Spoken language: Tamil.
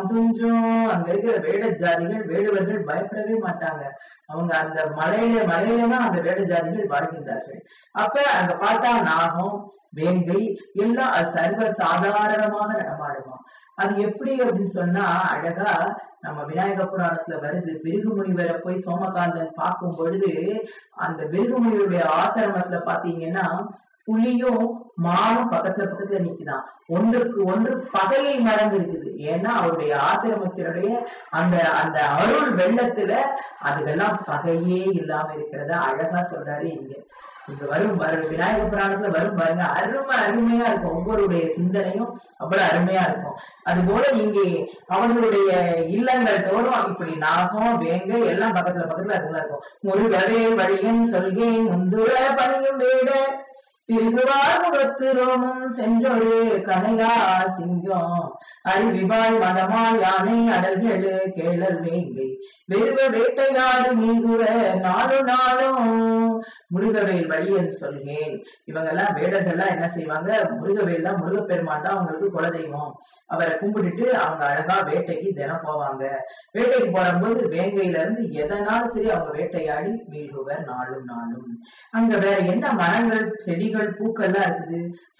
துன்பம் துஞ்சும் அங்க இருக்கிற வேட ஜாதிகள் வேடுவர்கள் பயப்படவே மாட்டாங்க அவங்க அந்த மலையில மலையில தான் அந்த வேட ஜாதிகள் வாழ்கின்றார்கள் அப்ப அங்க பார்த்தா நாகம் வேங்கை எல்லாம் அது சர்வ சாதாரணமாக நடமாடுமா அது எப்படி அப்படின்னு சொன்னா அழகா நம்ம விநாயக புராணத்துல வருது பிருகு முனிவரை போய் சோமகாந்தன் பார்க்கும் பொழுது அந்த பிருகு முனிவருடைய ஆசிரமத்துல பாத்தீங்கன்னா புலியும் மானும் பக்கத்துல பக்கத்துல நிக்குதாம் ஒன்றுக்கு ஒன்று பகையை மறந்து இருக்குது ஏன்னா அவருடைய ஆசிரமத்தினுடைய அந்த அந்த அருள் வெள்ளத்துல அதுக்கெல்லாம் பகையே இல்லாம இருக்கிறத அழகா சொல்றாரு இங்க இங்க வரும் வரும் விநாயக புராணத்துல வரும் பாருங்க அருமை அருமையா இருக்கும் ஒவ்வொருடைய சிந்தனையும் அவ்வளவு அருமையா இருக்கும் அது போல இங்கே அவர்களுடைய இல்லங்கள் தோறும் இப்படி நாகம் வேங்க எல்லாம் பக்கத்துல பக்கத்துல அதுலாம் இருக்கும் முருகவே வழியன் சொல்கேன் முந்துர பணியும் வேட திருகுவார் முகத்து ரோமம் சென்றொரு கனையா சிங்கம் அறிவிவாய் மதமாய் யானை அடல்களு கேளல் வேங்கை வெறுவ வேட்டையாடு நீங்குவ நாலு நாளும் முருகவேல் வழியன் சொல்கேன் இவங்கெல்லாம் வேடர்கள்லாம் என்ன செய்வாங்க முருகவேல் தான் முருகப்பெருமான் தான் அவங்களுக்கு குலதெய்வம் அவரை கும்பிட்டுட்டு அவங்க அழகா வேட்டைக்கு தினம் போவாங்க வேட்டைக்கு போகும்போது வேங்கையில இருந்து எதனாலும் சரி அவங்க வேட்டையாடி மீள்குவர் நாளும் நாளும் அங்க வேற என்ன மரங்கள் செடிகள் பூக்கள்லாம் இருக்குது